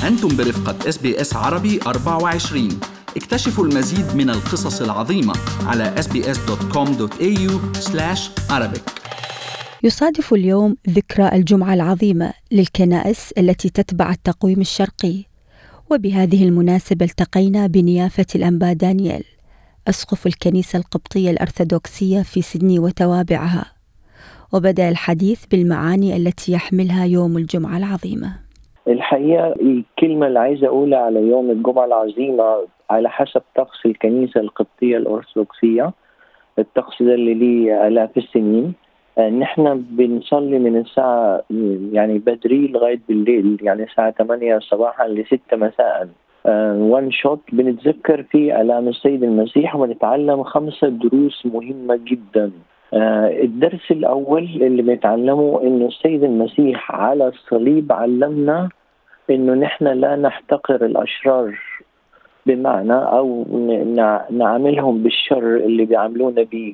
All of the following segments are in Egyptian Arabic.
أنتم برفقة اس بي اس عربي 24 اكتشفوا المزيد من القصص العظيمة على sbs.com.au arabic يصادف اليوم ذكرى الجمعة العظيمة للكنائس التي تتبع التقويم الشرقي وبهذه المناسبة التقينا بنيافة الأنبا دانيال أسقف الكنيسة القبطية الأرثوذكسية في سيدني وتوابعها وبدأ الحديث بالمعاني التي يحملها يوم الجمعة العظيمة الحقيقة الكلمة اللي عايز أقولها على يوم الجمعة العظيمة على حسب طقس الكنيسة القبطية الأرثوذكسية الطقس ده اللي ليه آلاف السنين نحن بنصلي من الساعة يعني بدري لغاية بالليل يعني الساعة 8 صباحا ل 6 مساء وان شوت بنتذكر فيه آلام السيد المسيح ونتعلم خمسة دروس مهمة جدا الدرس الأول اللي بنتعلمه إنه السيد المسيح على الصليب علمنا إنه نحن لا نحتقر الأشرار بمعنى أو نعاملهم بالشر اللي بيعاملونا بيه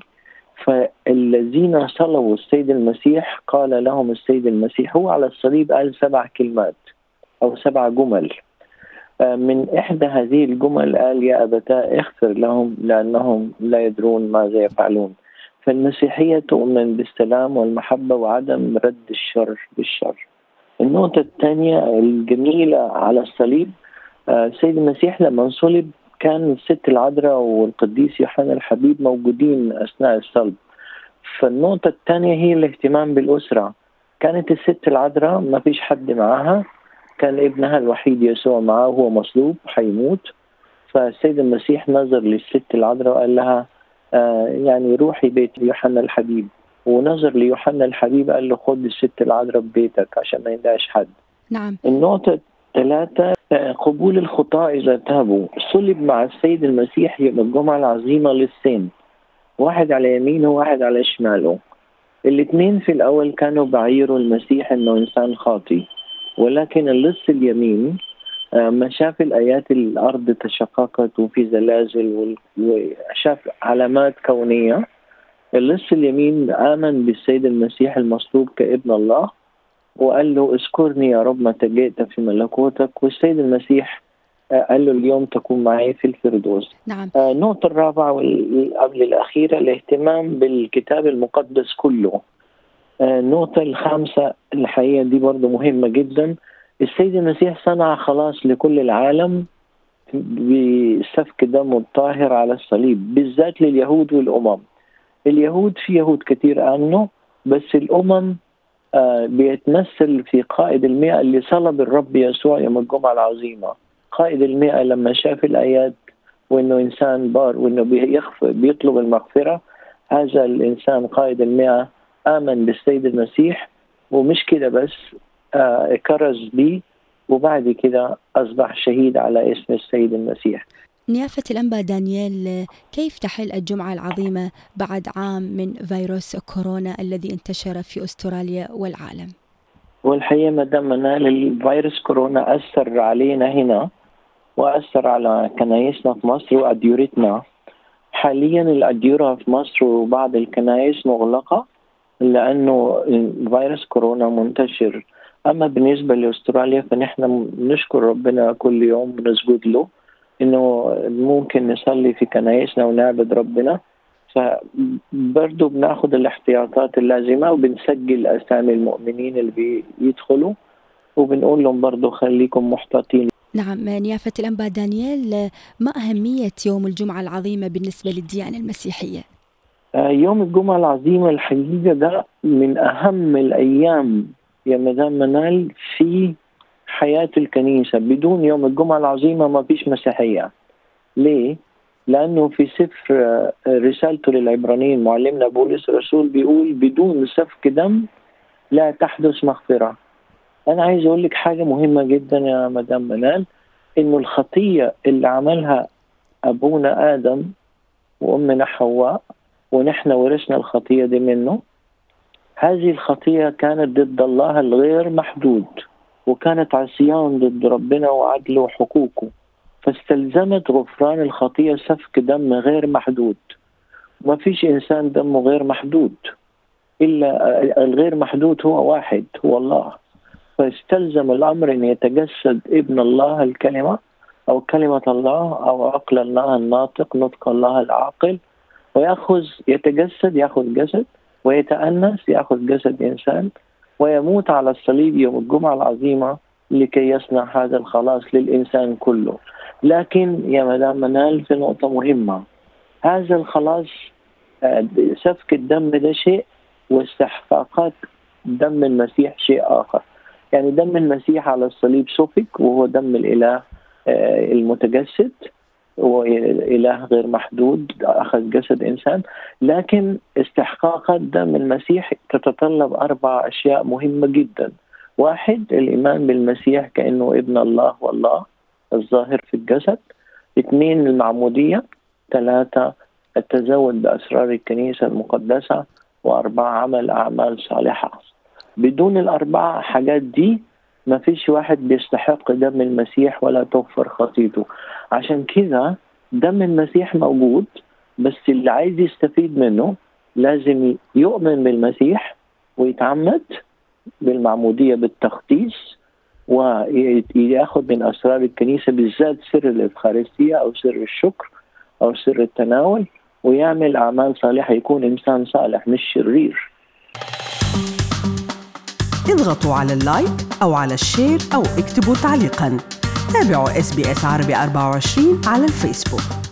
فالذين صلوا السيد المسيح قال لهم السيد المسيح هو على الصليب قال سبع كلمات أو سبع جمل من إحدى هذه الجمل قال يا أبتاء اغفر لهم لأنهم لا يدرون ماذا يفعلون فالمسيحية تؤمن بالسلام والمحبة وعدم رد الشر بالشر النقطة الثانية الجميلة على الصليب السيد المسيح لما صلب كان الست العذراء والقديس يوحنا الحبيب موجودين أثناء الصلب فالنقطة الثانية هي الاهتمام بالأسرة كانت الست العذراء ما فيش حد معاها كان ابنها الوحيد يسوع معاه وهو مصلوب حيموت فالسيد المسيح نظر للست العذراء وقال لها آه يعني روحي بيت يوحنا الحبيب ونظر ليوحنا الحبيب قال له خد الست العذراء ببيتك عشان ما يندهش حد نعم النقطة ثلاثة قبول الخطاة إذا تابوا صلب مع السيد المسيح يوم الجمعة العظيمة للسين واحد على يمينه وواحد على شماله الاثنين في الأول كانوا بعيروا المسيح أنه إنسان خاطي ولكن اللص اليمين ما شاف الآيات الأرض تشققت وفي زلازل وشاف علامات كونية اللص اليمين آمن بالسيد المسيح المصلوب كابن الله وقال له اذكرني يا رب متى جئت في ملكوتك والسيد المسيح قال له اليوم تكون معي في الفردوس نعم النقطة الرابعة قبل الأخيرة الاهتمام بالكتاب المقدس كله النقطة الخامسة الحقيقة دي برضو مهمة جدا السيد المسيح صنع خلاص لكل العالم بسفك دمه الطاهر على الصليب بالذات لليهود والأمم اليهود في يهود كتير آمنوا بس الأمم آه بيتمثل في قائد المئة اللي صلب الرب يسوع يوم الجمعة العظيمة قائد المئة لما شاف الآيات وإنه إنسان بار وإنه بيخف بيطلب المغفرة هذا الإنسان قائد المئة آمن بالسيد المسيح ومش كده بس آه كرز بيه وبعد كده أصبح شهيد على اسم السيد المسيح نيافة الأنبا دانيال كيف تحل الجمعة العظيمة بعد عام من فيروس كورونا الذي انتشر في أستراليا والعالم والحقيقة مدام منال الفيروس كورونا أثر علينا هنا وأثر على كنايسنا في مصر وأديرتنا حاليا الأديرة في مصر وبعض الكنائس مغلقة لأنه فيروس كورونا منتشر أما بالنسبة لأستراليا فنحن نشكر ربنا كل يوم ونسجد له انه ممكن نصلي في كنايسنا ونعبد ربنا فبرضه بناخذ الاحتياطات اللازمه وبنسجل اسامي المؤمنين اللي بيدخلوا وبنقول لهم برضه خليكم محتاطين نعم نيافة الأنبا دانيال ما أهمية يوم الجمعة العظيمة بالنسبة للديانة المسيحية؟ يوم الجمعة العظيمة الحقيقة ده من أهم الأيام يا مدام منال في حياة الكنيسة بدون يوم الجمعة العظيمة ما فيش مسيحية ليه؟ لأنه في سفر رسالته للعبرانيين معلمنا بولس الرسول بيقول بدون سفك دم لا تحدث مغفرة أنا عايز أقول لك حاجة مهمة جدا يا مدام منال إنه الخطية اللي عملها أبونا آدم وأمنا حواء ونحن ورثنا الخطية دي منه هذه الخطية كانت ضد الله الغير محدود وكانت عصيان ضد ربنا وعدله وحقوقه فاستلزمت غفران الخطية سفك دم غير محدود ما فيش إنسان دمه غير محدود إلا الغير محدود هو واحد هو الله فاستلزم الأمر أن يتجسد ابن الله الكلمة أو كلمة الله أو عقل الله الناطق نطق الله العاقل ويأخذ يتجسد يأخذ جسد ويتأنس يأخذ جسد إنسان ويموت على الصليب يوم الجمعة العظيمة لكي يصنع هذا الخلاص للإنسان كله لكن يا مدام منال في نقطة مهمة هذا الخلاص آه، سفك الدم ده شيء واستحقاقات دم المسيح شيء آخر يعني دم المسيح على الصليب سفك وهو دم الإله آه، المتجسد هو إله غير محدود أخذ جسد إنسان لكن استحقاقات دم المسيح تتطلب أربع أشياء مهمة جدا واحد الإيمان بالمسيح كأنه ابن الله والله الظاهر في الجسد اثنين المعمودية ثلاثة التزود بأسرار الكنيسة المقدسة وأربعة عمل أعمال صالحة بدون الأربع حاجات دي ما فيش واحد بيستحق دم المسيح ولا تغفر خطيته عشان كذا دم المسيح موجود بس اللي عايز يستفيد منه لازم يؤمن بالمسيح ويتعمد بالمعمودية بالتخطيص وياخذ من أسرار الكنيسة بالذات سر الإفخارستية أو سر الشكر أو سر التناول ويعمل أعمال صالحة يكون إنسان صالح مش شرير اضغطوا على اللايك أو على الشير أو اكتبوا تعليقاً تابعوا اس بي اس عربي 24 على الفيسبوك